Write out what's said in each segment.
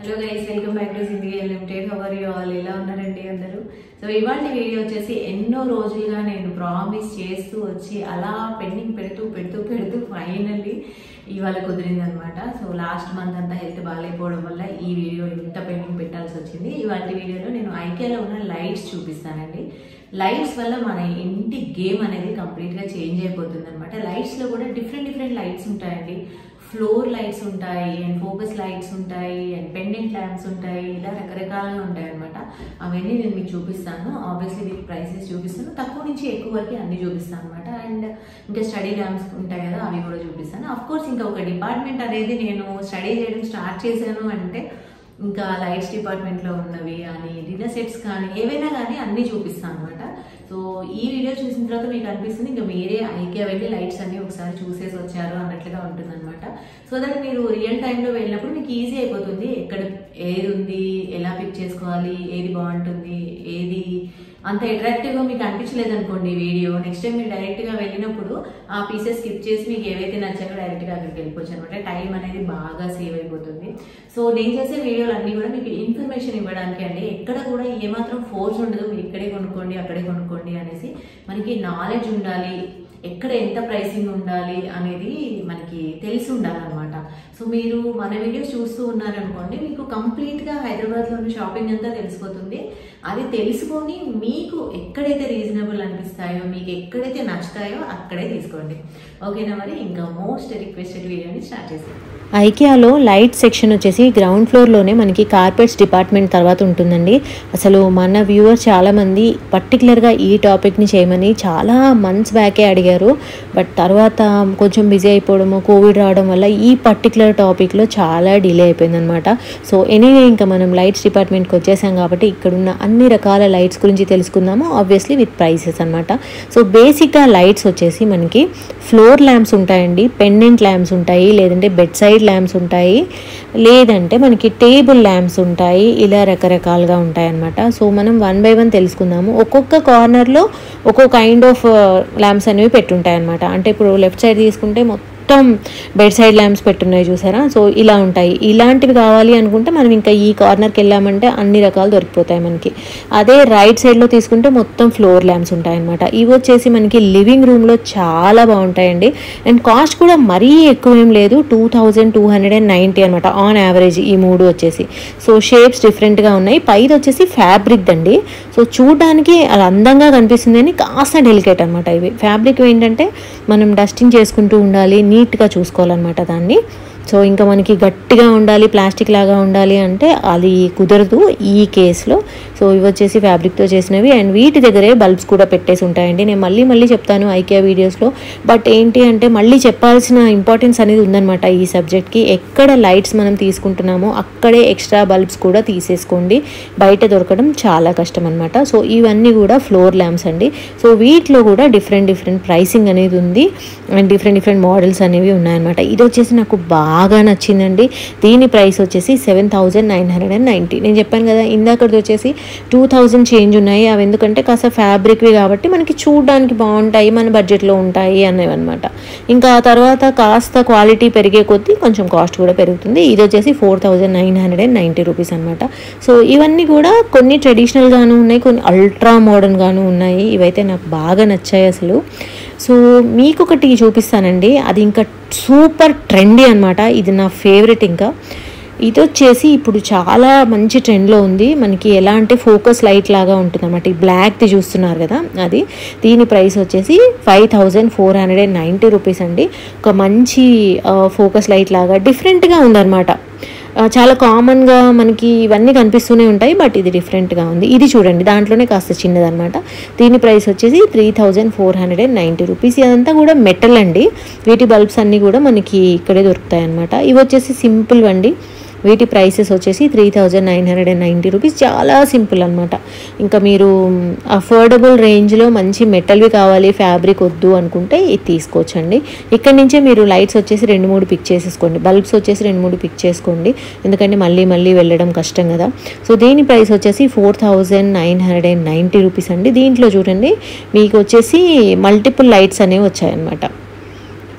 hello guys welcome back to Sindhi limited how are you all ఎలా ఉన్నారండి అందరూ సో ఇవాళ వీడియో వచ్చేసి ఎన్నో రోజులుగా నేను ప్రామిస్ చేస్తూ వచ్చి అలా పెండింగ్ పెడుతూ పెడుతూ పెడుతూ ఫైనల్లీ ఇవాళ కుదిరింది అనమాట సో లాస్ట్ మంత్ అంతా హెల్త్ బాగాలేకపోవడం వల్ల ఈ వీడియో ఇంత పెండింగ్ పెట్టాల్సి వచ్చింది ఇవాళ వీడియోలో నేను ఐకేలో ఉన్న లైట్స్ చూపిస్తానండి లైట్స్ వల్ల మన ఇంటి గేమ్ అనేది కంప్లీట్గా చేంజ్ అయిపోతుంది అనమాట లైట్స్లో కూడా డిఫరెంట్ డిఫరెంట్ లైట్స్ ఉంటాయండి ఫ్లోర్ లైట్స్ ఉంటాయి అండ్ ఫోకస్ లైట్స్ ఉంటాయి అండ్ పెండెంట్ ల్యాంప్స్ ఉంటాయి ఇలా రకరకాలుగా ఉంటాయి అనమాట అవన్నీ నేను మీకు చూపిస్తాను ఆబ్వియస్లీ వీటి ప్రైసెస్ చూపిస్తాను తక్కువ నుంచి ఎక్కువ వరకు అన్ని చూపిస్తాను అనమాట అండ్ ఇంకా స్టడీ ల్యాంప్స్ ఉంటాయి కదా అవి కూడా చూపిస్తాను అఫ్ కోర్స్ ఇంకా ఒక డిపార్ట్మెంట్ అనేది నేను స్టడీ చేయడం స్టార్ట్ చేశాను అంటే ఇంకా లైట్స్ డిపార్ట్మెంట్లో ఉన్నవి కానీ డిన్నర్ సెట్స్ కానీ ఏవైనా కానీ అన్నీ చూపిస్తాను అనమాట సో ఈ వీడియో చూసిన తర్వాత మీకు అనిపిస్తుంది ఇంకా మీరే ఐకే వెళ్ళి లైట్స్ అన్ని ఒకసారి చూసేసి వచ్చారు అన్నట్లుగా ఉంటుంది అనమాట సో దట్ మీరు రియల్ టైంలో వెళ్ళినప్పుడు మీకు ఈజీ అయిపోతుంది ఎక్కడ ఏది ఉంది ఎలా పిక్ చేసుకోవాలి ఏది బాగుంటుంది ఏది అంత అట్రాక్టివ్గా మీకు అనిపించలేదు అనుకోండి వీడియో నెక్స్ట్ టైం మీరు డైరెక్ట్గా వెళ్ళినప్పుడు ఆ పీసెస్ స్కిప్ చేసి మీకు ఏవైతే నచ్చాయో డైరెక్ట్గా అక్కడికి వెళ్ళిపోవచ్చు అనమాట టైం అనేది బాగా సేవ్ అయిపోతుంది సో నేను చేసే వీడియోలు అన్నీ కూడా మీకు ఇన్ఫర్మేషన్ ఇవ్వడానికి అండి ఎక్కడ కూడా ఏమాత్రం ఫోర్స్ ఉండదు మీరు ఇక్కడే కొనుక్కోండి అక్కడే కొనుక్కోండి అనేసి మనకి నాలెడ్జ్ ఉండాలి ఎక్కడ ఎంత ప్రైసింగ్ ఉండాలి అనేది మనకి తెలిసి ఉండాలన్నమాట సో మీరు మన వీడియోస్ చూస్తూ ఉన్నారనుకోండి మీకు కంప్లీట్గా హైదరాబాద్లోని షాపింగ్ అంతా తెలిసిపోతుంది అది తెలుసుకొని మీకు ఎక్కడైతే రీజనబుల్ అనిపిస్తాయో మీకు ఎక్కడైతే నచ్చుతాయో అక్కడే తీసుకోండి ఓకేనా మరి ఇంకా మోస్ట్ రిక్వెస్టెడ్ వీడియోని స్టార్ట్ చేస్తాం ఐకియాలో లైట్ సెక్షన్ వచ్చేసి గ్రౌండ్ ఫ్లోర్లోనే మనకి కార్పెట్స్ డిపార్ట్మెంట్ తర్వాత ఉంటుందండి అసలు మన వ్యూవర్స్ చాలామంది పర్టికులర్గా ఈ టాపిక్ని చేయమని చాలా మంత్స్ బ్యాకే అడిగారు బట్ తర్వాత కొంచెం బిజీ అయిపోవడము కోవిడ్ రావడం వల్ల ఈ పర్టికులర్ టాపిక్లో చాలా డిలే అయిపోయిందనమాట సో ఎనీవే ఇంకా మనం లైట్స్ డిపార్ట్మెంట్కి వచ్చేసాం కాబట్టి ఇక్కడున్న అన్ని రకాల లైట్స్ గురించి తెలుసుకుందాము ఆబ్వియస్లీ విత్ ప్రైసెస్ అనమాట సో బేసిక్గా లైట్స్ వచ్చేసి మనకి ఫ్లోర్ ల్యాంప్స్ ఉంటాయండి పెండెంట్ ల్యాంప్స్ ఉంటాయి లేదంటే బెడ్ సైడ్ ల్యాంప్స్ ఉంటాయి లేదంటే మనకి టేబుల్ ల్యాంప్స్ ఉంటాయి ఇలా రకరకాలుగా ఉంటాయి అన్నమాట సో మనం వన్ బై వన్ తెలుసుకుందాము ఒక్కొక్క కార్నర్లో ఒక్కొక్క కైండ్ ఆఫ్ ల్యాంప్స్ అనేవి పెట్టుంటాయి అనమాట అంటే ఇప్పుడు లెఫ్ట్ సైడ్ తీసుకుంటే మొత్తం బెడ్ సైడ్ ల్యాంప్స్ పెట్టున్నాయి చూసారా సో ఇలా ఉంటాయి ఇలాంటివి కావాలి అనుకుంటే మనం ఇంకా ఈ కార్నర్కి వెళ్ళామంటే అన్ని రకాలు దొరికిపోతాయి మనకి అదే రైట్ సైడ్లో తీసుకుంటే మొత్తం ఫ్లోర్ ల్యాంప్స్ ఉంటాయి అనమాట ఇవి వచ్చేసి మనకి లివింగ్ రూమ్లో చాలా బాగుంటాయండి అండ్ కాస్ట్ కూడా మరీ ఎక్కువ ఏం లేదు two thousand two hundred and ninety అనమాట ఆన్ యావరేజ్ ఈ మూడు వచ్చేసి సో షేప్స్ డిఫరెంట్గా ఉన్నాయి పైది వచ్చేసి ఫ్యాబ్రిక్ అండి సో చూడడానికి అలా అందంగా కనిపిస్తుంది అని కాస్త డెలికేట్ అనమాట ఇవి ఫ్యాబ్రిక్ ఏంటంటే మనం డస్టింగ్ చేసుకుంటూ ఉండాలి నీట్గా చూసుకోవాలన్నమాట దాన్ని సో ఇంకా మనకి గట్టిగా ఉండాలి ప్లాస్టిక్ లాగా ఉండాలి అంటే అది కుదరదు ఈ కేసులో సో ఇవి వచ్చేసి ఫ్యాబ్రిక్తో చేసినవి అండ్ వీటి దగ్గరే బల్బ్స్ కూడా పెట్టేసి ఉంటాయండి నేను మళ్ళీ మళ్ళీ చెప్తాను ఐకియా వీడియోస్లో బట్ ఏంటి అంటే మళ్ళీ చెప్పాల్సిన ఇంపార్టెన్స్ అనేది ఉందన్నమాట ఈ సబ్జెక్ట్కి ఎక్కడ లైట్స్ మనం తీసుకుంటున్నామో అక్కడే ఎక్స్ట్రా బల్బ్స్ కూడా తీసేసుకోండి బయట దొరకడం చాలా కష్టం అనమాట సో ఇవన్నీ కూడా ఫ్లోర్ ల్యాంప్స్ అండి సో వీటిలో కూడా డిఫరెంట్ డిఫరెంట్ ప్రైసింగ్ అనేది ఉంది అండ్ డిఫరెంట్ డిఫరెంట్ మోడల్స్ అనేవి ఉన్నాయన్నమాట ఇది వచ్చేసి నాకు బాగా నచ్చిందండి దీని ప్రైస్ వచ్చేసి seven thousand nine hundred and ninety నేను చెప్పాను కదా ఇందాకది వచ్చేసి టూ థౌజండ్ చేంజ్ ఉన్నాయి అవి ఎందుకంటే కాస్త ఫ్యాబ్రిక్వి కాబట్టి మనకి చూడడానికి బాగుంటాయి మన బడ్జెట్లో ఉంటాయి అనేవి అనమాట ఇంకా ఆ తర్వాత కాస్త క్వాలిటీ పెరిగే కొద్దీ కొంచెం కాస్ట్ కూడా పెరుగుతుంది ఇది వచ్చేసి four thousand nine hundred and ninety rupees అనమాట సో ఇవన్నీ కూడా కొన్ని ట్రెడిషనల్గాను ఉన్నాయి కొన్ని అల్ట్రా మోడర్న్గాను ఉన్నాయి ఇవైతే నాకు బాగా నచ్చాయి అసలు సో మీకు ఒకటి చూపిస్తానండి అది ఇంకా సూపర్ ట్రెండీ అనమాట ఇది నా ఫేవరెట్ ఇంకా ఇది వచ్చేసి ఇప్పుడు చాలా మంచి ట్రెండ్లో ఉంది మనకి ఎలా అంటే ఫోకస్ లైట్ లాగా ఉంటుంది అనమాట ఈ బ్లాక్ది చూస్తున్నారు కదా అది దీని ప్రైస్ వచ్చేసి five thousand four hundred and ninety rupees అండి ఒక మంచి ఫోకస్ లైట్ లాగా డిఫరెంట్గా ఉందన్నమాట చాలా కామన్గా మనకి ఇవన్నీ కనిపిస్తూనే ఉంటాయి బట్ ఇది డిఫరెంట్గా ఉంది ఇది చూడండి దాంట్లోనే కాస్త చిన్నదనమాట దీని ప్రైస్ వచ్చేసి three thousand four hundred and ninety rupees ఇదంతా కూడా మెటల్ అండి వీటి బల్బ్స్ అన్నీ కూడా మనకి ఇక్కడే దొరుకుతాయి అనమాట ఇవి వచ్చేసి సింపుల్ అండి వీటి ప్రైసెస్ వచ్చేసి three thousand nine hundred and ninety rupees చాలా సింపుల్ అనమాట ఇంకా మీరు అఫోర్డబుల్ రేంజ్లో మంచి మెటల్వి కావాలి ఫ్యాబ్రిక్ వద్దు అనుకుంటే ఇది తీసుకోవచ్చండి ఇక్కడ నుంచే మీరు లైట్స్ వచ్చేసి రెండు మూడు పిక్ చేసేసుకోండి బల్బ్స్ వచ్చేసి రెండు మూడు పిక్ చేసుకోండి ఎందుకంటే మళ్ళీ మళ్ళీ వెళ్ళడం కష్టం కదా సో దీని ప్రైస్ వచ్చేసి four thousand nine hundred and ninety rupees అండి దీంట్లో చూడండి మీకు వచ్చేసి మల్టిపుల్ లైట్స్ అనేవి వచ్చాయన్నమాట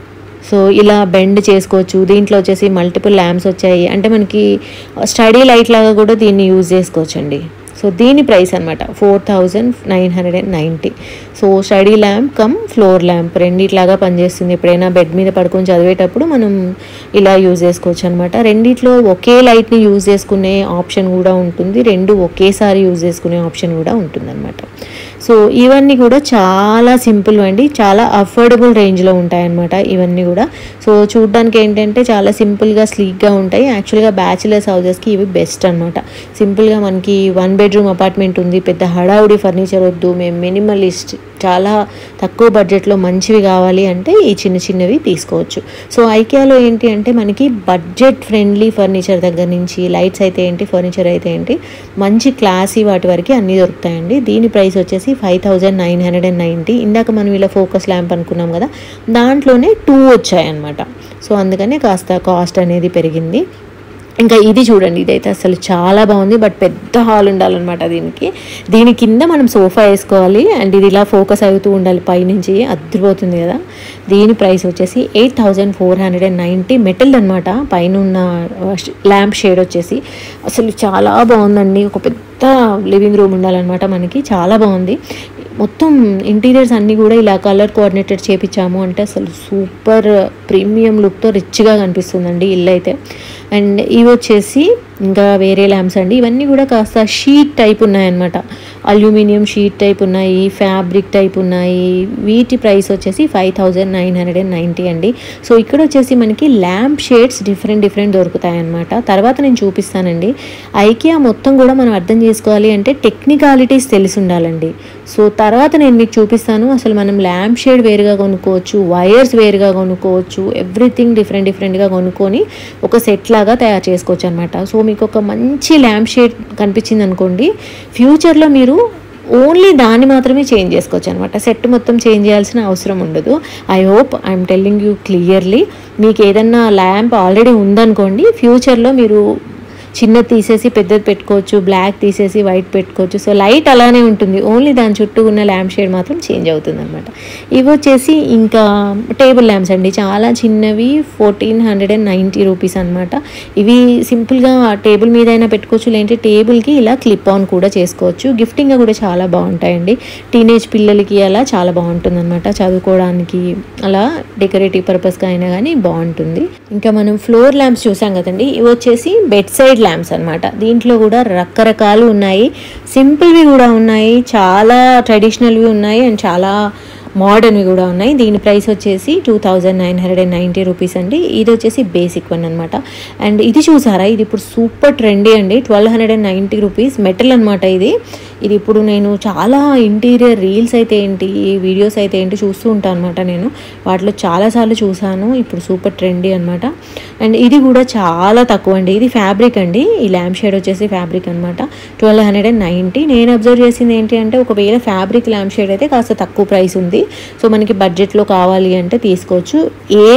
సో ఇలా బెండ్ చేసుకోవచ్చు దీంట్లో వచ్చేసి మల్టిపుల్ ల్యాంప్స్ వచ్చాయి అంటే మనకి స్టడీ లైట్ లాగా కూడా దీన్ని యూజ్ చేసుకోవచ్చండి సో దీని ప్రైస్ అనమాట four thousand nine hundred and ninety so study lamp cum floor lamp రెండిట్లాగా పనిచేస్తుంది ఎప్పుడైనా బెడ్ మీద పడుకొని చదివేటప్పుడు మనం ఇలా యూజ్ చేసుకోవచ్చు అనమాట రెండిట్లో ఒకే లైట్ని యూజ్ చేసుకునే ఆప్షన్ కూడా ఉంటుంది రెండు ఒకేసారి యూజ్ చేసుకునే ఆప్షన్ కూడా ఉంటుందన్నమాట సో ఇవన్నీ కూడా చాలా సింపుల్ అండి చాలా అఫోర్డబుల్ రేంజ్లో ఉంటాయన్నమాట ఇవన్నీ కూడా సో చూడడానికి ఏంటంటే చాలా సింపుల్గా స్లీక్గా ఉంటాయి యాక్చువల్గా బ్యాచిలర్స్ హౌజెస్కి ఇవి బెస్ట్ అనమాట సింపుల్గా మనకి వన్ బెడ్రూమ్ అపార్ట్మెంట్ ఉంది పెద్ద హడావుడి ఫర్నిచర్ వద్దు మేము మినిమలిస్ట్ చాలా తక్కువ బడ్జెట్లో మంచివి కావాలి అంటే ఈ చిన్న చిన్నవి తీసుకోవచ్చు సో ఐకియాలో ఏంటి అంటే మనకి బడ్జెట్ ఫ్రెండ్లీ ఫర్నిచర్ దగ్గర నుంచి లైట్స్ అయితే ఏంటి ఫర్నిచర్ అయితే ఏంటి మంచి క్లాసీ వాటి వరకు అన్నీ దొరుకుతాయండి దీని ప్రైస్ వచ్చేసి five thousand nine hundred and ninety ఇందాక మనం ఇలా ఫోకస్ ల్యాంప్ అనుకున్నాం కదా దాంట్లోనే టూ వచ్చాయన్నమాట సో అందుకనే కాస్త కాస్ట్ అనేది పెరిగింది ఇంకా ఇది చూడండి ఇదైతే అసలు చాలా బాగుంది బట్ పెద్ద హాల్ ఉండాలన్నమాట దీనికి దీని కింద మనం సోఫా వేసుకోవాలి అండ్ ఇది ఇలా ఫోకస్ అవుతూ ఉండాలి పైనుంచి అద్దరిపోతుంది కదా దీని ప్రైస్ వచ్చేసి eight thousand four hundred and ninety metal అనమాట పైన ఉన్న ల్యాంప్ షేడ్ వచ్చేసి అసలు చాలా బాగుందండి ఒక పెద్ద లివింగ్ రూమ్ ఉండాలన్నమాట మనకి చాలా బాగుంది మొత్తం ఇంటీరియర్స్ అన్నీ కూడా ఇలా కలర్ కోఆర్డినేటెడ్ చేపించాము అంటే అసలు సూపర్ ప్రీమియం లుక్తో రిచ్గా కనిపిస్తుందండి ఇల్లు అయితే అండ్ ఇవి వచ్చేసి ఇంకా వేరే ల్యాంప్స్ అండి ఇవన్నీ కూడా కాస్త షీట్ టైప్ ఉన్నాయన్నమాట అల్యూమినియం షీట్ టైప్ ఉన్నాయి ఫ్యాబ్రిక్ టైప్ ఉన్నాయి వీటి ప్రైస్ వచ్చేసి five thousand nine hundred and ninety అండి సో ఇక్కడ వచ్చేసి మనకి ల్యాంప్ షేడ్స్ డిఫరెంట్ డిఫరెంట్ దొరుకుతాయి అన్నమాట తర్వాత నేను చూపిస్తానండి ఐకియా మొత్తం కూడా మనం అర్థం చేసుకోవాలి అంటే టెక్నికాలిటీస్ తెలిసి ఉండాలండి సో తర్వాత నేను మీకు చూపిస్తాను అసలు మనం ల్యాంప్ షేడ్ వేరుగా కొనుక్కోవచ్చు వైర్స్ వేరుగా కొనుక్కోవచ్చు ఎవ్రీథింగ్ డిఫరెంట్ డిఫరెంట్గా కొనుక్కొని ఒక సెట్ లాగా తయారు చేసుకోవచ్చు అనమాట సో మీకు ఒక మంచి ల్యాంప్ షేడ్ కనిపించింది అనుకోండి ఫ్యూచర్లో మీరు ఓన్లీ దాన్ని మాత్రమే చేంజ్ చేసుకోవచ్చు అనమాట సెట్ మొత్తం చేంజ్ చేయాల్సిన అవసరం ఉండదు I hope I'm telling you clearly మీకు ఏదన్నా ల్యాంప్ ఆల్రెడీ ఉందనుకోండి ఫ్యూచర్లో మీరు చిన్నది తీసేసి పెద్దది పెట్టుకోవచ్చు బ్లాక్ తీసేసి వైట్ పెట్టుకోవచ్చు సో లైట్ అలానే ఉంటుంది ఓన్లీ దాని చుట్టూ ఉన్న ల్యాంప్ షేడ్ మాత్రం చేంజ్ అవుతుంది అనమాట ఇవి వచ్చేసి ఇంకా టేబుల్ ల్యాంప్స్ అండి చాలా చిన్నవి fourteen hundred and ninety rupees అనమాట ఇవి సింపుల్గా టేబుల్ మీద అయినా పెట్టుకోవచ్చు లేదంటే టేబుల్కి ఇలా క్లిప్ ఆన్ కూడా చేసుకోవచ్చు గిఫ్టింగ్గా కూడా చాలా బాగుంటాయండి టీనేజ్ పిల్లలకి అలా చాలా బాగుంటుంది అనమాట చదువుకోవడానికి అలా డెకరేటివ్ పర్పస్గా అయినా కానీ బాగుంటుంది ఇంకా మనం ఫ్లోర్ ల్యాంప్స్ చూసాం కదండి ఇవి వచ్చేసి బెడ్ సైడ్ ల్యాంప్స్ అనమాట దీంట్లో కూడా రకరకాలు ఉన్నాయి సింపుల్వి కూడా ఉన్నాయి చాలా ట్రెడిషనల్వి ఉన్నాయి అండ్ చాలా మోడర్న్వి కూడా ఉన్నాయి దీని ప్రైస్ వచ్చేసి two thousand nine hundred and ninety rupees అండి ఇది వచ్చేసి బేసిక్ వన్ అనమాట అండ్ ఇది చూసారా ఇది ఇప్పుడు సూపర్ ట్రెండీ అండి twelve hundred and ninety rupees metal అనమాట ఇది ఇది ఇప్పుడు నేను చాలా ఇంటీరియర్ రీల్స్ అయితే ఏంటి వీడియోస్ అయితే ఏంటి చూస్తూ ఉంటాను అనమాట నేను వాటిలో చాలాసార్లు చూసాను ఇప్పుడు సూపర్ ట్రెండీ అనమాట అండ్ ఇది కూడా చాలా తక్కువ అండి ఇది ఫ్యాబ్రిక్ అండి ఈ ల్యాంప్ షేడ్ వచ్చేసి ఫ్యాబ్రిక్ అనమాట ట్వెల్వ్ హండ్రెడ్ అండ్ నైంటీ నేను అబ్జర్వ్ చేసింది ఏంటి అంటే ఒకవేళ ఫ్యాబ్రిక్ ల్యాంప్ షేడ్ అయితే కాస్త తక్కువ ప్రైస్ ఉంది సో మనకి బడ్జెట్లో కావాలి అంటే తీసుకోవచ్చు ఏ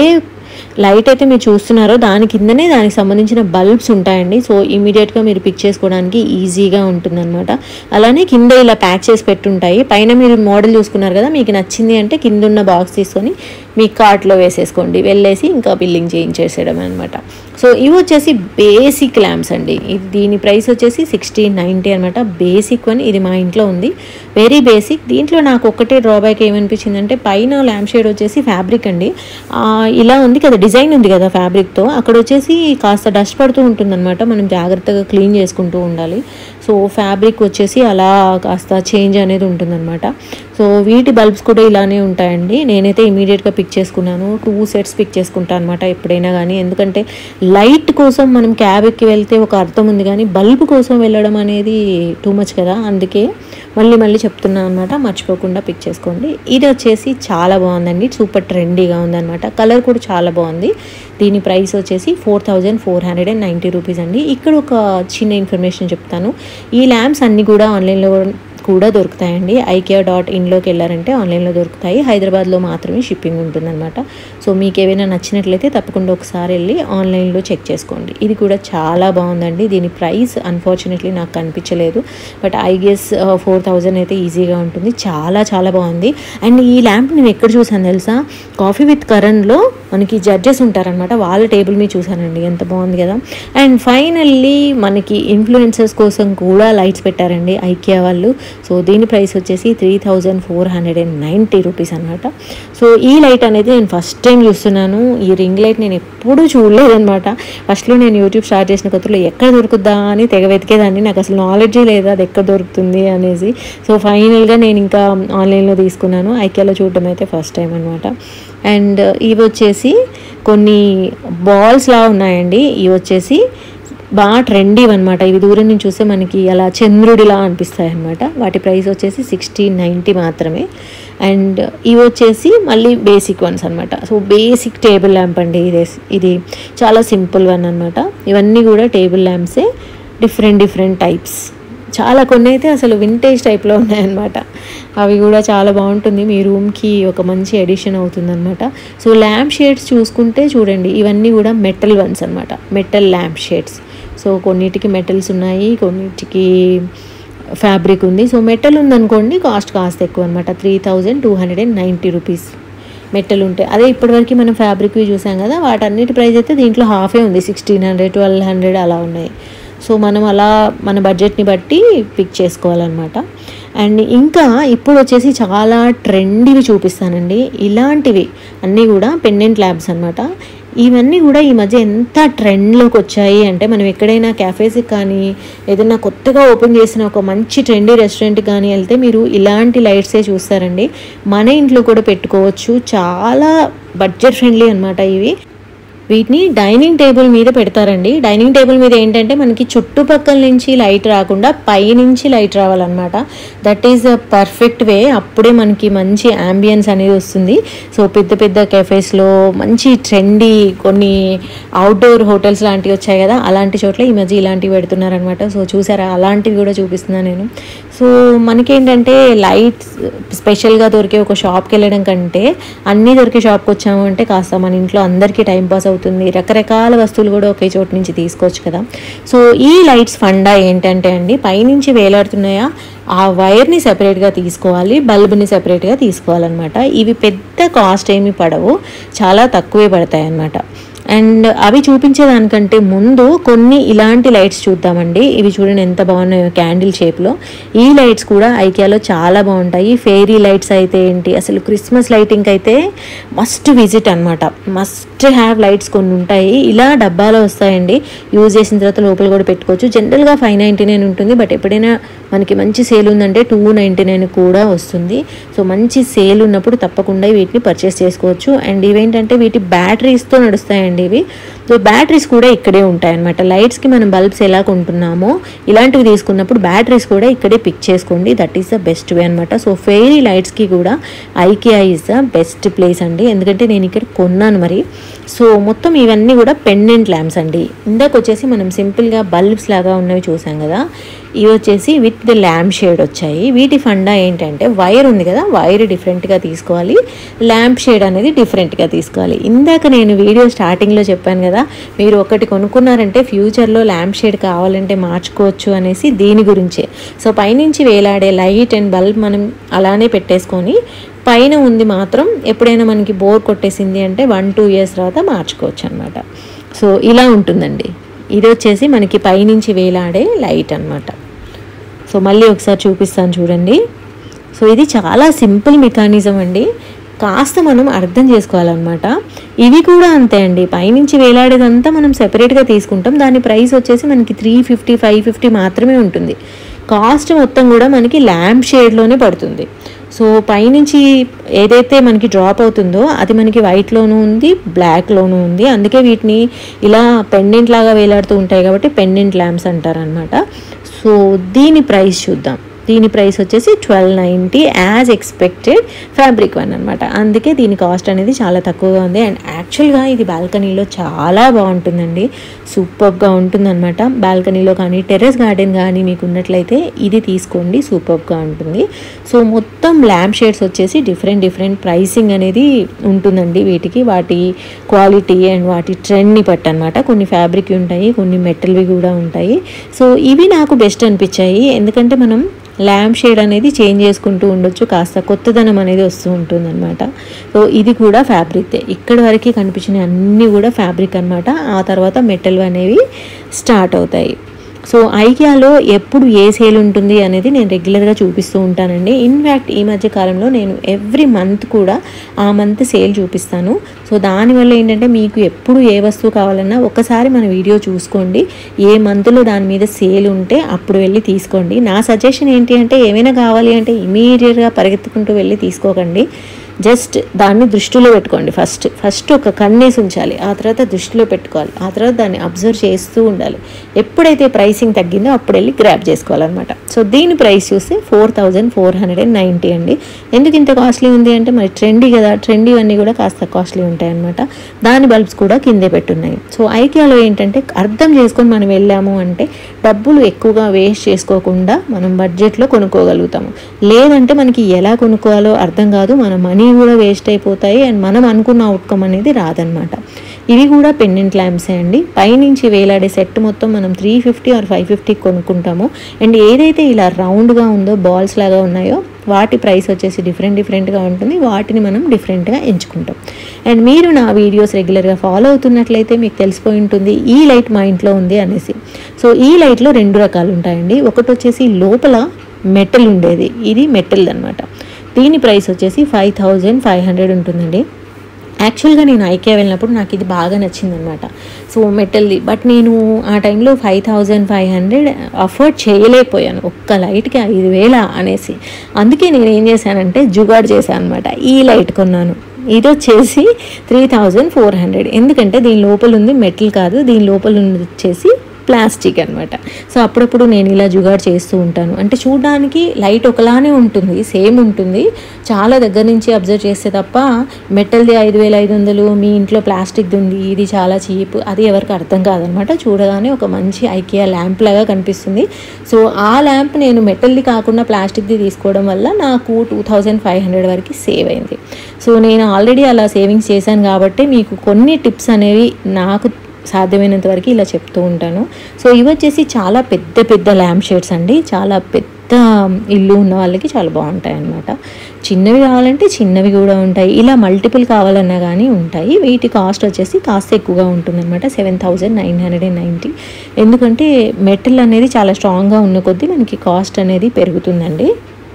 లైట్ అయితే మీరు చూస్తున్నారో దాని కిందనే దానికి సంబంధించిన బల్బ్స్ ఉంటాయండి సో ఇమీడియట్గా మీరు పిక్ చేసుకోవడానికి ఈజీగా ఉంటుందన్నమాట అలానే కింద ఇలా ప్యాక్ చేసి పెట్టుంటాయి పైన మీరు మోడల్ చూసుకున్నారు కదా మీకు నచ్చింది అంటే కింద ఉన్న బాక్స్ తీసుకొని మీ కార్ట్లో వేసేసుకోండి వెళ్ళేసి ఇంకా బిల్లింగ్ చేయించేసేయడం అనమాట సో ఇవి వచ్చేసి బేసిక్ ల్యాంప్స్ అండి ఇది దీని ప్రైస్ వచ్చేసి సిక్స్టీన్ నైంటీ అనమాట బేసిక్ వన్ ఇది మా ఇంట్లో ఉంది వెరీ బేసిక్ దీంట్లో నాకు ఒక్కటే డ్రాబ్యాక్ ఏమనిపించింది అంటే పైన ల్యాంప్ షేడ్ వచ్చేసి ఫ్యాబ్రిక్ అండి ఆ, ఇలా ఉంది కదా డిజైన్ ఉంది కదా ఫ్యాబ్రిక్తో అక్కడ వచ్చేసి కాస్త డస్ట్ పడుతూ ఉంటుందన్నమాట మనం జాగ్రత్తగా క్లీన్ చేసుకుంటూ ఉండాలి సో ఫ్యాబ్రిక్ వచ్చేసి అలా కాస్త చేంజ్ అనేది ఉంటుందన్నమాట సో వీటి బల్బ్స్ కూడా ఇలానే ఉంటాయండి నేనైతే ఇమీడియట్గా పిక్ చేసుకున్నాను టూ సెట్స్ పిక్ చేసుకుంటాను అనమాట ఎప్పుడైనా కానీ ఎందుకంటే లైట్ కోసం మనం క్యాబ్కి వెళ్తే ఒక అర్థం ఉంది కానీ బల్బ్ కోసం వెళ్ళడం అనేది టూ మచ్ కదా అందుకే మళ్ళీ మళ్ళీ చెప్తున్నాను అనమాట మర్చిపోకుండా పిక్ చేసుకోండి ఇది వచ్చేసి చాలా బాగుందండి సూపర్ ట్రెండీగా ఉందన్నమాట కలర్ కూడా చాలా బాగుంది దీని ప్రైస్ వచ్చేసి four thousand four hundred and ninety rupees అండి ఇక్కడ ఒక చిన్న ఇన్ఫర్మేషన్ చెప్తాను ఈ ల్యాంప్స్ అన్నీ కూడా ఆన్లైన్లో కూడా దొరుకుతాయండి ఐకియా డాట్ ఇన్లోకి వెళ్ళారంటే ఆన్లైన్లో దొరుకుతాయి హైదరాబాద్లో మాత్రమే షిప్పింగ్ ఉంటుందన్నమాట సో మీకు ఏవైనా నచ్చినట్లయితే తప్పకుండా ఒకసారి వెళ్ళి ఆన్లైన్లో చెక్ చేసుకోండి ఇది కూడా చాలా బాగుందండి దీని ప్రైస్ అన్ఫార్చునేట్లీ నాకు కనిపించలేదు but I guess four thousand అయితే ఈజీగా ఉంటుంది చాలా చాలా బాగుంది అండ్ ఈ ల్యాంప్ నేను ఎక్కడ చూసాను తెలుసా కాఫీ విత్ కరణ్లో మనకి జడ్జెస్ ఉంటారనమాట వాళ్ళ టేబుల్ మీద చూసానండి ఎంత బాగుంది కదా అండ్ ఫైనల్లీ మనకి ఇన్ఫ్లుయెన్సర్స్ కోసం కూడా లైట్స్ పెట్టారండి ఐకియా వాళ్ళు సో దీని ప్రైస్ వచ్చేసి three thousand four hundred and ninety rupees అనమాట సో ఈ లైట్ అనేది నేను ఫస్ట్ టైం చూస్తున్నాను ఈ రింగ్ లైట్ నేను ఎప్పుడూ చూడలేదన్నమాట ఫస్ట్లో నేను యూట్యూబ్ స్టార్ట్ చేసిన కొత్తలో ఎక్కడ దొరుకుద్దా అని తెగ వెతికేదాన్ని నాకు అసలు నాలెడ్జే లేదు అది ఎక్కడ దొరుకుతుంది అనేసి సో ఫైనల్గా నేను ఇంకా ఆన్లైన్లో తీసుకున్నాను ఐకియాలో చూడడం అయితే ఫస్ట్ టైం అనమాట అండ్ ఇవి వచ్చేసి కొన్ని బాల్స్ లా ఉన్నాయండి ఇవి వచ్చేసి బాగా ట్రెండీ అనమాట ఇవి దూరం నుంచి చూస్తే మనకి అలా చంద్రుడిలా అనిపిస్తాయి అనమాట వాటి ప్రైస్ వచ్చేసి సిక్స్టీన్ నైంటీ మాత్రమే అండ్ ఇవి వచ్చేసి మళ్ళీ బేసిక్ వన్స్ అనమాట సో బేసిక్ టేబుల్ ల్యాంప్ అండి ఇది ఇది చాలా సింపుల్ వన్ అనమాట ఇవన్నీ కూడా టేబుల్ ల్యాంప్సే డిఫరెంట్ డిఫరెంట్ టైప్స్ చాలా కొన్ని అయితే అసలు వింటేజ్ టైప్లో ఉన్నాయన్నమాట అవి కూడా చాలా బాగుంటుంది మీ రూమ్కి ఒక మంచి ఎడిషన్ అవుతుందన్నమాట సో ల్యాంప్ షేడ్స్ చూసుకుంటే చూడండి ఇవన్నీ కూడా మెటల్ వన్స్ అనమాట మెటల్ ల్యాంప్ షేడ్స్ సో కొన్నిటికి మెటల్స్ ఉన్నాయి కొన్నిటికి ఫ్యాబ్రిక్ ఉంది సో మెటల్ ఉందనుకోండి కాస్ట్ కాస్త ఎక్కువ అనమాట three thousand two hundred and ninety rupees metal ఉంటాయి అదే ఇప్పటివరకు మనం ఫ్యాబ్రిక్వి చూసాం కదా వాటన్నిటి ప్రైస్ అయితే దీంట్లో హాఫే ఉంది సిక్స్టీన్ హండ్రెడ్ ట్వెల్వ్ హండ్రెడ్ అలా ఉన్నాయి సో మనం అలా మన బడ్జెట్ని బట్టి పిక్ చేసుకోవాలన్నమాట అండ్ ఇంకా ఇప్పుడు వచ్చేసి చాలా ట్రెండీవి చూపిస్తానండి ఇలాంటివి అన్నీ కూడా పెండెంట్ ల్యాబ్స్ అనమాట ఇవన్నీ కూడా ఈ మధ్య ఎంత ట్రెండ్లోకి వచ్చాయి అంటే మనం ఎక్కడైనా క్యాఫేస్కి కానీ ఏదైనా కొత్తగా ఓపెన్ చేసిన ఒక మంచి ట్రెండీ రెస్టారెంట్కి కానీ వెళ్తే మీరు ఇలాంటి లైట్సే చూస్తారండి మన ఇంట్లో కూడా పెట్టుకోవచ్చు చాలా బడ్జెట్ ఫ్రెండ్లీ అనమాట ఇవి వీటిని డైనింగ్ టేబుల్ మీద పెడతారండి డైనింగ్ టేబుల్ మీద ఏంటంటే మనకి చుట్టుపక్కల నుంచి లైట్ రాకుండా పైనుంచి లైట్ రావాలన్నమాట that is a perfect way అప్పుడే మనకి మంచి అంబియన్స్ అనేది వస్తుంది సో పెద్ద పెద్ద కెఫేస్లో మంచి ట్రెండీ కొన్ని అవుట్డోర్ హోటల్స్ లాంటివి వచ్చాయి కదా అలాంటి చోట్ల ఈ మధ్య ఇలాంటివి పెడుతున్నారనమాట సో చూసారా అలాంటివి కూడా చూపిస్తున్నాను నేను సో మనకేంటంటే లైట్స్ స్పెషల్గా దొరికే ఒక షాప్కి వెళ్ళడం కంటే అన్నీ దొరికే షాప్కి వచ్చాము అంటే కాస్త మన ఇంట్లో అందరికీ టైం పాస్ అవుతుంది రకరకాల వస్తువులు కూడా ఒకే చోటు నుంచి తీసుకోవచ్చు కదా సో ఈ లైట్స్ ఫండా ఏంటంటే అండి పైనుంచి వేలాడుతున్నాయా ఆ వైర్ని సెపరేట్గా తీసుకోవాలి బల్బుని సెపరేట్గా తీసుకోవాలన్నమాట ఇవి పెద్ద కాస్ట్ ఏమి పడవు చాలా తక్కువే పడతాయి అన్నమాట అండ్ అవి చూపించేదానికంటే ముందు కొన్ని ఇలాంటి లైట్స్ చూద్దామండి ఇవి చూడండి ఎంత బాగున్నాయో క్యాండిల్ షేప్లో ఈ లైట్స్ కూడా ఐకియాలో చాలా బాగుంటాయి ఫెయిరీ లైట్స్ అయితే ఏంటి అసలు క్రిస్మస్ లైటింగ్ అయితే మస్ట్ విజిట్ అనమాట మస్ట్ హ్యావ్ లైట్స్ కొన్ని ఉంటాయి ఇలా డబ్బాలో వస్తాయండి యూజ్ చేసిన తర్వాత లోపల కూడా పెట్టుకోవచ్చు జనరల్గా ఫైవ్ నైంటీ నైన్ ఉంటుంది బట్ ఎప్పుడైనా మనకి మంచి సేల్ ఉందంటే టూ నైంటీ నైన్ కూడా వస్తుంది సో మంచి సేల్ ఉన్నప్పుడు తప్పకుండా వీటిని పర్చేస్ చేసుకోవచ్చు అండ్ ఇవేంటంటే వీటి బ్యాటరీస్తో నడుస్తాయండి ఇవి సో బ్యాటరీస్ కూడా ఇక్కడే ఉంటాయన్నమాట లైట్స్కి మనం బల్బ్స్ ఎలా కొంటున్నామో ఇలాంటివి తీసుకున్నప్పుడు బ్యాటరీస్ కూడా ఇక్కడే పిక్ చేసుకోండి that is the best way అనమాట సో ఫెయిరీ లైట్స్కి కూడా IKEA is the best place అండి ఎందుకంటే నేను ఇక్కడ కొన్నాను మరి సో మొత్తం ఇవన్నీ కూడా పెండెంట్ ల్యాంప్స్ అండి ఇందాక వచ్చేసి మనం సింపుల్గా బల్బ్స్ లాగా ఉన్నవి చూసాం కదా ఇవి వచ్చేసి విత్ ద ల్యాంప్ షేడ్ వచ్చాయి వీటి ఫండా ఏంటంటే వైర్ ఉంది కదా వైర్ డిఫరెంట్గా తీసుకోవాలి ల్యాంప్ షేడ్ అనేది డిఫరెంట్గా తీసుకోవాలి ఇందాక నేను వీడియో స్టార్టింగ్లో చెప్పాను కదా మీరు ఒకటి కొనుక్కున్నారంటే ఫ్యూచర్లో ల్యాంప్ షేడ్ కావాలంటే మార్చుకోవచ్చు అనేసి దీని గురించే సో పైనుంచి వేలాడే లైట్ అండ్ బల్బ్ మనం అలానే పెట్టేసుకొని పైన ఉంది మాత్రం ఎప్పుడైనా మనకి బోర్ కొట్టేసింది అంటే వన్ టూ ఇయర్స్ తర్వాత మార్చుకోవచ్చు అనమాట సో ఇలా ఉంటుందండి ఇది వచ్చేసి మనకి పైనుంచి వేలాడే లైట్ అన్నమాట సో మళ్ళీ ఒకసారి చూపిస్తాను చూడండి సో ఇది చాలా సింపుల్ మెకానిజం అండి కాస్త మనం అర్థం చేసుకోవాలన్నమాట ఇవి కూడా అంతే అండి పైనుంచి వేలాడేదంతా మనం సెపరేట్గా తీసుకుంటాం దాని ప్రైస్ వచ్చేసి మనకి త్రీ ఫిఫ్టీ ఫైవ్ ఫిఫ్టీ మాత్రమే ఉంటుంది కాస్ట్ మొత్తం కూడా మనకి ల్యాంప్ షేడ్లోనే పడుతుంది సో పైనుంచి ఏదైతే మనకి డ్రాప్ అవుతుందో అది మనకి వైట్లోనూ ఉంది బ్లాక్లోనూ ఉంది అందుకే వీటిని ఇలా పెండెంట్ లాగా వేలాడుతూ ఉంటాయి కాబట్టి పెండెంట్ ల్యాంప్స్ అంటారనమాట సో దీని ప్రైస్ చూద్దాం దీని ప్రైస్ వచ్చేసి twelve ninety as expected fabric one అనమాట అందుకే దీని కాస్ట్ అనేది చాలా తక్కువగా ఉంది అండ్ యాక్చువల్గా ఇది బాల్కనీలో చాలా బాగుంటుందండి సూపర్గా ఉంటుందన్నమాట బాల్కనీలో కానీ టెర్రస్ గార్డెన్ కానీ మీకు ఉన్నట్లయితే ఇది తీసుకోండి సూపర్గా ఉంటుంది సో మొత్తం ల్యాంప్ షేడ్స్ వచ్చేసి డిఫరెంట్ డిఫరెంట్ ప్రైసింగ్ అనేది ఉంటుందండి వీటికి వాటి క్వాలిటీ అండ్ వాటి ట్రెండ్ని బట్టి అనమాట కొన్ని ఫ్యాబ్రిక్ ఉంటాయి కొన్ని మెటల్వి కూడా ఉంటాయి సో ఇవి నాకు బెస్ట్ అనిపించాయి ఎందుకంటే మనం ల్యాంప్ షేడ్ అనేది చేంజ్ చేసుకుంటూ ఉండొచ్చు కాస్త కొత్తదనం అనేది వస్తూ ఉంటుంది అనమాట సో ఇది కూడా ఫ్యాబ్రిక్తే ఇక్కడ వరకు కనిపించిన అన్నీ కూడా ఫ్యాబ్రిక్ అనమాట ఆ తర్వాత మెటల్ అనేవి స్టార్ట్ అవుతాయి సో ఐకియాలో ఎప్పుడు ఏ సేల్ ఉంటుంది అనేది నేను రెగ్యులర్గా చూపిస్తూ ఉంటానండి ఇన్ఫ్యాక్ట్ ఈ మధ్య కాలంలో నేను ఎవ్రీ మంత్ కూడా ఆ మంత్ సేల్ చూపిస్తాను సో దానివల్ల ఏంటంటే మీకు ఎప్పుడు ఏ వస్తువు కావాలన్నా ఒకసారి మన వీడియో చూసుకోండి ఏ మంత్లో దాని మీద సేల్ ఉంటే అప్పుడు వెళ్ళి తీసుకోండి నా సజెషన్ ఏంటి అంటే ఏమైనా కావాలి అంటే ఇమీడియట్గా పరిగెత్తుకుంటూ వెళ్ళి తీసుకోకండి జస్ట్ దాన్ని దృష్టిలో పెట్టుకోండి ఫస్ట్ ఫస్ట్ ఒక కన్నేసి ఉంచాలి ఆ తర్వాత దృష్టిలో పెట్టుకోవాలి ఆ తర్వాత దాన్ని అబ్జర్వ్ చేస్తూ ఉండాలి ఎప్పుడైతే ప్రైసింగ్ తగ్గిందో అప్పుడు వెళ్ళి గ్రాప్ చేసుకోవాలన్నమాట సో దీని ప్రైస్ చూస్తే four thousand four hundred and ninety అండి ఎందుకు ఇంత కాస్ట్లీ ఉంది అంటే మరి ట్రెండీ కదా ట్రెండీ అన్నీ కూడా కాస్త కాస్ట్లీ ఉంటాయి అనమాట దాని బల్బ్స్ కూడా కిందే పెట్టున్నాయి సో ఐకియాలో ఏంటంటే అర్థం చేసుకొని మనం వెళ్ళాము అంటే డబ్బులు ఎక్కువగా వేస్ట్ చేసుకోకుండా మనం బడ్జెట్లో కొనుక్కోగలుగుతాము లేదంటే మనకి ఎలా కొనుక్కోవాలో అర్థం కాదు మన మనీ కూడా వేస్ట్ అయిపోతాయి అండ్ మనం అనుకున్న అవుట్కమ్ అనేది రాదనమాట ఇవి కూడా పెండెంట్ ల్యాంప్సే అండి పైనుంచి వేలాడే సెట్ మొత్తం మనం three fifty or five fifty కొనుక్కుంటాము అండ్ ఏదైతే ఇలా రౌండ్గా ఉందో బాల్స్ లాగా ఉన్నాయో వాటి ప్రైస్ వచ్చేసి డిఫరెంట్ డిఫరెంట్గా ఉంటుంది వాటిని మనం డిఫరెంట్గా ఎంచుకుంటాం అండ్ మీరు నా వీడియోస్ రెగ్యులర్గా ఫాలో అవుతున్నట్లయితే మీకు తెలిసిపోయి ఉంటుంది ఈ లైట్ మా ఇంట్లో ఉంది అనేసి సో ఈ లైట్లో రెండు రకాలు ఉంటాయండి ఒకటి వచ్చేసి లోపల మెటల్ ఉండేది ఇది మెటల్ అనమాట దీని ప్రైస్ వచ్చేసి ఫైవ్ థౌజండ్ ఫైవ్ హండ్రెడ్ ఉంటుందండి యాక్చువల్గా నేను ఐకే వెళ్ళినప్పుడు నాకు ఇది బాగా నచ్చిందనమాట సో మెటల్ది బట్ నేను ఆ టైంలో five thousand five hundred afford చేయలేకపోయాను ఒక్క లైట్కి ఐదు వేల అనేసి అందుకే నేను ఏం చేశానంటే జుగాడ్ చేశాను అనమాట ఈ లైట్ కొన్నాను ఇది వచ్చేసి త్రీ థౌజండ్ ఫోర్ హండ్రెడ్ ఎందుకంటే దీని లోపల ఉంది మెటల్ కాదు దీని లోపల ఉంది వచ్చేసి ప్లాస్టిక్ అనమాట సో అప్పుడప్పుడు నేను ఇలా జుగాడ్ చేస్తూ ఉంటాను అంటే చూడడానికి లైట్ ఒకలానే ఉంటుంది సేమ్ ఉంటుంది చాలా దగ్గర నుంచి అబ్జర్వ్ చేస్తే తప్ప మెటల్ది ఐదు వేల ఐదు వందలు మీ ఇంట్లో ప్లాస్టిక్ది ఉంది ఇది చాలా చీప్ అది ఎవరికి అర్థం కాదనమాట చూడగానే ఒక మంచి ఐకియా ల్యాంప్ లాగా కనిపిస్తుంది సో ఆ ల్యాంప్ నేను మెటల్ది కాకుండా ప్లాస్టిక్ది తీసుకోవడం వల్ల నాకు టూ థౌజండ్ ఫైవ్ హండ్రెడ్ వరకు సేవ్ అయింది సో నేను ఆల్రెడీ అలా సేవింగ్స్ చేశాను కాబట్టి మీకు కొన్ని టిప్స్ అనేవి నాకు సాధ్యమైనంత వరకు ఇలా చెప్తూ ఉంటాను సో ఇవి వచ్చేసి చాలా పెద్ద పెద్ద ల్యాంప్ షేడ్స్ అండి చాలా పెద్ద ఇల్లు ఉన్న వాళ్ళకి చాలా బాగుంటాయి అన్నమాట చిన్నవి కావాలంటే చిన్నవి కూడా ఉంటాయి ఇలా మల్టిపుల్ కావాలన్నా కానీ ఉంటాయి వీటి కాస్ట్ వచ్చేసి కాస్త ఎక్కువగా ఉంటుంది అనమాట seven thousand nine hundred and ninety ఎందుకంటే మెటల్ అనేది చాలా స్ట్రాంగ్గా ఉన్న కొద్దీ మనకి కాస్ట్ అనేది పెరుగుతుందండి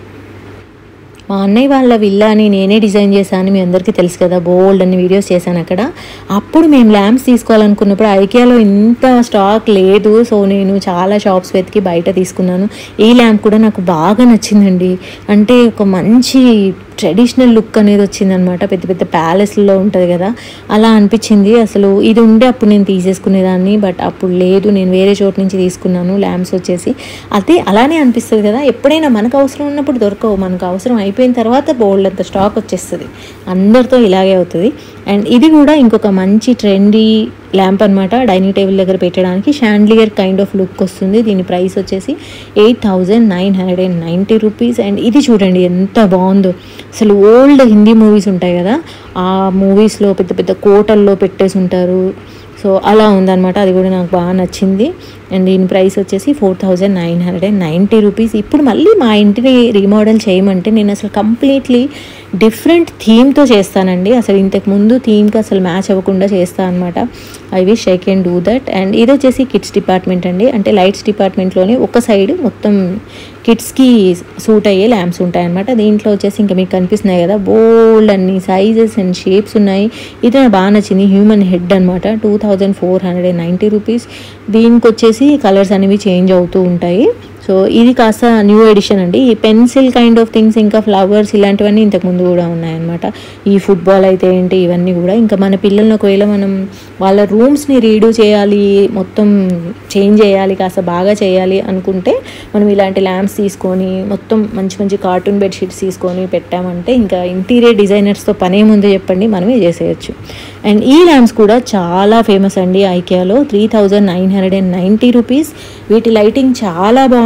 మా అన్నయ్య వాళ్ళ విల్లాని నేనే డిజైన్ చేశాను మీ అందరికీ తెలుసు కదా బోల్డ్ అన్ని వీడియోస్ చేశాను అక్కడ అప్పుడు మేము ల్యాంప్స్ తీసుకోవాలనుకున్నప్పుడు ఐకియాలో ఇంత స్టాక్ లేదు సో నేను చాలా షాప్స్ వెతికి బయట తీసుకున్నాను ఈ ల్యాంప్ కూడా నాకు బాగా నచ్చిందండి అంటే ఒక మంచి ట్రెడిషనల్ లుక్ అనేది వచ్చిందనమాట పెద్ద పెద్ద ప్యాలెస్లో ఉంటుంది కదా అలా అనిపించింది అసలు ఇది ఉండే అప్పుడు నేను తీసేసుకునేదాన్ని బట్ అప్పుడు లేదు నేను వేరే చోటు నుంచి తీసుకున్నాను ల్యాంప్స్ వచ్చేసి అదే అలానే అనిపిస్తుంది కదా ఎప్పుడైనా మనకు అవసరం ఉన్నప్పుడు దొరకవు మనకు అవసరం అయిపోయిన తర్వాత బోల్డ్ అంత స్టాక్ వచ్చేస్తుంది అందరితో ఇలాగే అవుతుంది అండ్ ఇది కూడా ఇంకొక మంచి ట్రెండీ ల్యాంప్ అనమాట డైనింగ్ టేబుల్ దగ్గర పెట్టడానికి షాండ్లియర్ కైండ్ ఆఫ్ లుక్ వస్తుంది దీని ప్రైస్ వచ్చేసి eight thousand nine hundred and ninety rupees and ఇది చూడండి ఎంత బాగుందో అసలు ఓల్డ్ హిందీ మూవీస్ ఉంటాయి కదా ఆ మూవీస్లో పెద్ద పెద్ద కోటల్లో పెట్టేసి ఉంటారు సో అలా ఉందన్నమాట అది కూడా నాకు బాగా నచ్చింది అండ్ దీని ప్రైస్ వచ్చేసి four thousand nine hundred and ninety rupees ఇప్పుడు మళ్ళీ మా ఇంటిని రీమోడల్ చేయమంటే నేను అసలు కంప్లీట్లీ డిఫరెంట్ థీమ్తో చేస్తానండి అసలు ఇంతకు ముందు థీమ్కి అసలు మ్యాచ్ అవ్వకుండా చేస్తాను అనమాట I wish I can do that and ఇది వచ్చేసి కిడ్స్ డిపార్ట్మెంట్ అండి అంటే లైట్స్ డిపార్ట్మెంట్లోనే ఒక సైడ్ మొత్తం కిడ్స్కి సూట్ అయ్యే ల్యాంప్స్ ఉంటాయి అనమాట దీంట్లో వచ్చేసి ఇంకా మీకు కనిపిస్తున్నాయి కదా బోల్డ్ అన్ని సైజెస్ అండ్ షేప్స్ ఉన్నాయి ఇది నాకు బాగా నచ్చింది హ్యూమన్ హెడ్ అనమాట two thousand four hundred and ninety rupees దీనికి వచ్చేసి కలర్స్ అనేవి చేంజ్ అవుతూ ఉంటాయి సో ఇది కాస్త న్యూ ఎడిషన్ అండి ఈ పెన్సిల్ కైండ్ ఆఫ్ థింగ్స్ ఇంకా ఫ్లవర్స్ ఇలాంటివన్నీ ఇంతకు ముందు కూడా ఉన్నాయన్నమాట ఈ ఫుట్బాల్ అయితే ఏంటి ఇవన్నీ కూడా ఇంకా మన పిల్లల్ని ఒకవేళ మనం వాళ్ళ రూమ్స్ని రీడూ చేయాలి మొత్తం చేంజ్ చేయాలి కాస్త బాగా చేయాలి అనుకుంటే మనం ఇలాంటి ల్యాంప్స్ తీసుకొని మొత్తం మంచి మంచి కార్టూన్ బెడ్షీట్స్ తీసుకొని పెట్టామంటే ఇంకా ఇంటీరియర్ డిజైనర్స్తో పనేముందో చెప్పండి మనమే చేసేయచ్చు అండ్ ఈ ల్యాంప్స్ కూడా చాలా ఫేమస్ అండి ఐకియాలో three thousand nine hundred and ninety rupees వీటి లైటింగ్ చాలా బాగుంటుంది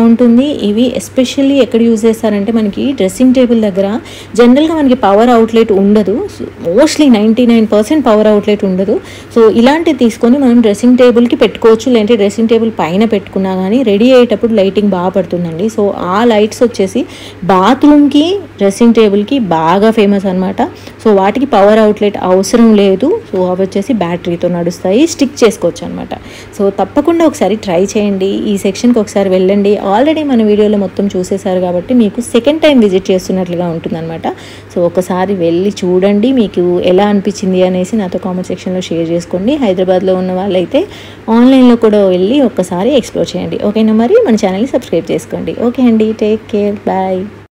బాగుంటుంది ఇవి ఎస్పెషల్లీ ఎక్కడ యూజ్ చేస్తారంటే మనకి డ్రెస్సింగ్ టేబుల్ దగ్గర జనరల్గా మనకి పవర్ అవుట్లెట్ ఉండదు mostly ninety nine percent power outlet ఉండదు సో ఇలాంటివి తీసుకొని మనం డ్రెస్సింగ్ టేబుల్కి పెట్టుకోవచ్చు లేదంటే డ్రెస్సింగ్ టేబుల్ పైన పెట్టుకున్నా కానీ రెడీ అయ్యేటప్పుడు లైటింగ్ బాగా పడుతుందండి సో ఆ లైట్స్ వచ్చేసి బాత్రూమ్కి డ్రెస్సింగ్ టేబుల్కి బాగా ఫేమస్ అనమాట సో వాటికి పవర్ అవుట్లెట్ అవసరం లేదు సో అవి వచ్చేసి బ్యాటరీతో నడుస్తాయి స్టిక్ చేసుకోవచ్చు అనమాట సో తప్పకుండా ఒకసారి ట్రై చేయండి ఈ సెక్షన్కి ఒకసారి వెళ్ళండి ఆల్రెడీ మన వీడియోలో మొత్తం చూసేశారు కాబట్టి మీకు సెకండ్ టైం విజిట్ చేస్తున్నట్లుగా ఉంటుందన్నమాట సో ఒకసారి వెళ్ళి చూడండి మీకు ఎలా అనిపించింది అనేసి నాతో కామెంట్ సెక్షన్లో షేర్ చేసుకోండి హైదరాబాద్లో ఉన్న వాళ్ళైతే ఆన్లైన్లో కూడా వెళ్ళి ఒక్కసారి ఎక్స్ప్లోర్ చేయండి ఓకేనా మరి మన ఛానల్ని సబ్స్క్రైబ్ చేసుకోండి ఓకే అండి టేక్ కేర్ బాయ్